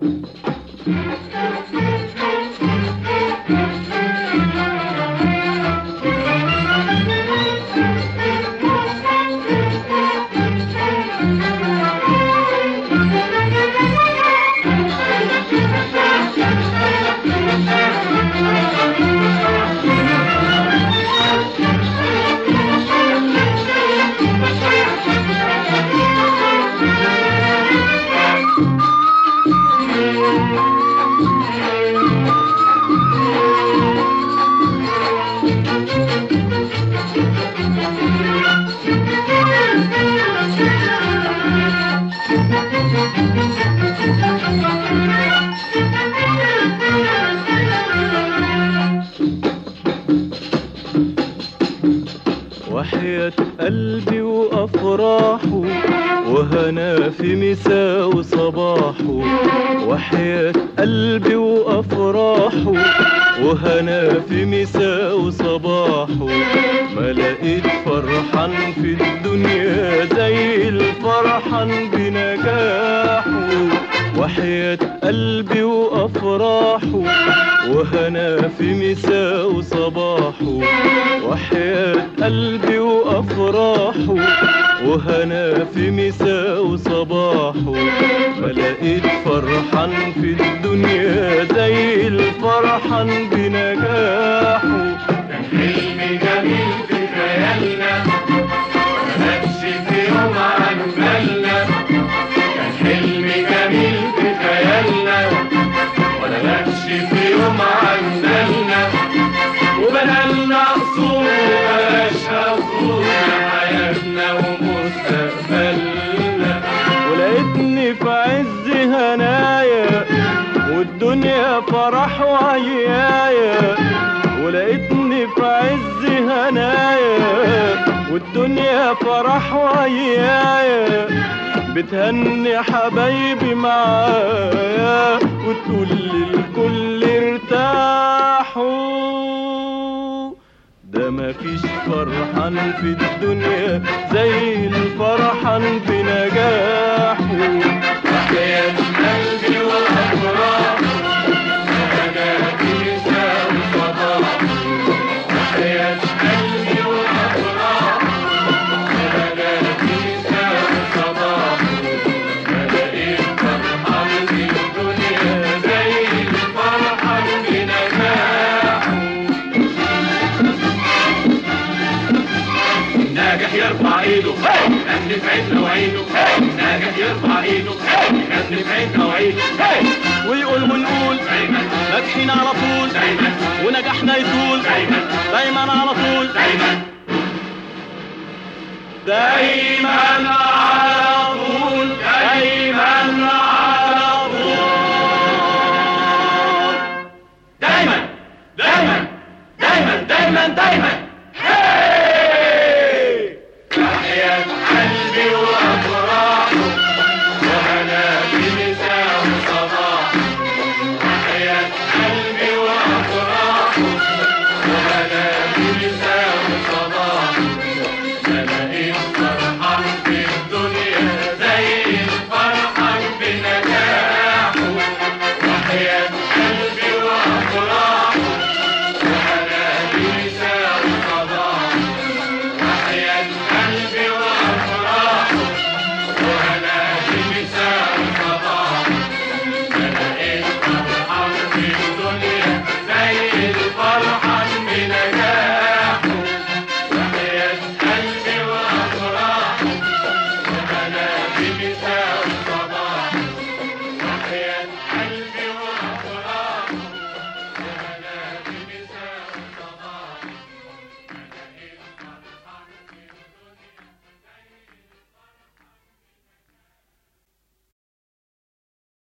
وحياة قلبي وأفراحه وهنا في مساء وصباحه وحياة قلبي وأفراحه وهنا في مساء وصباحه ما لقيت فرحان في الدنيا زي الفرحان بنجاحه وحياة قلبي وأفراحه وهنا في مساء وصباحه وحياة قلبي وأفراحه وهنا في مساء وصباحه ما لقيت فرحان في الدنيا زي الفرحان بنجاحه كان حلم جميل في خيالنا مكانش في يوم عن بالنا كان حلم جميل في خيالنا ولا مكش في يوم عن بالنا وبنالنا قصور وبلاش قصور حياتنا ومستقبلنا ولقيتني في عز هنايا والدنيا فرح وعيايا ولقيتني في عز هنايا والدنيا فرح وعيايا بتهني حبايبي معايا وتقول للكل ارتاحوا ده مفيش فرحان في الدنيا زي الفرحان بنجاحه وحياة قلبي والأفراح وأنا بنساء وصباح وحياة قلبي والأفراح وأنا بنساء وصباح ما لقيت فرحان في الدنيا زي الفرحان بنجاحه ناجح يرفع ايده يغني في عيد مواعيده ناجح يرفع ايده يغني في عيد مواعيده ويقول ونقول دايما ناجحين على طول دايما ونجاحنا يطول دايما دايما على طول دايما دايما على طول دايما على طول دايما دايما دايما دايما دايما هاي تحيا قلبي وافراحه وهنا بمساء وصباح تحيا قلبي وافراحه وهنا بمساء